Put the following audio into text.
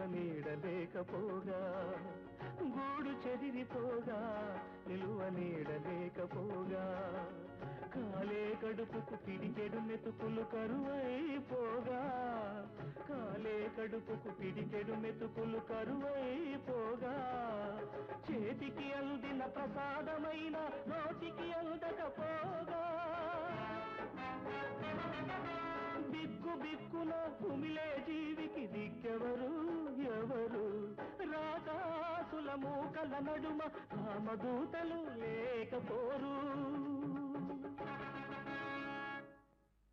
నీడ లేకపోగా గూడు చెదిరిపోగా నిలువ నీడ లేకపోగా కాలే కడుపుకు పిడికెడు మెతుకులు కరువైపోగా కాలే కడుపుకు పిడికెడు మెతుకులు కరువైపోగా చేతికి అందిన ప్రసాదమైన నోటికి అందకపోగా బిక్కు బిక్కున కుమిలే జీవికి దిక్కెవరు ఎవరు రాకాసుల మూకల నడుమ రామదూతలు లేకపోరు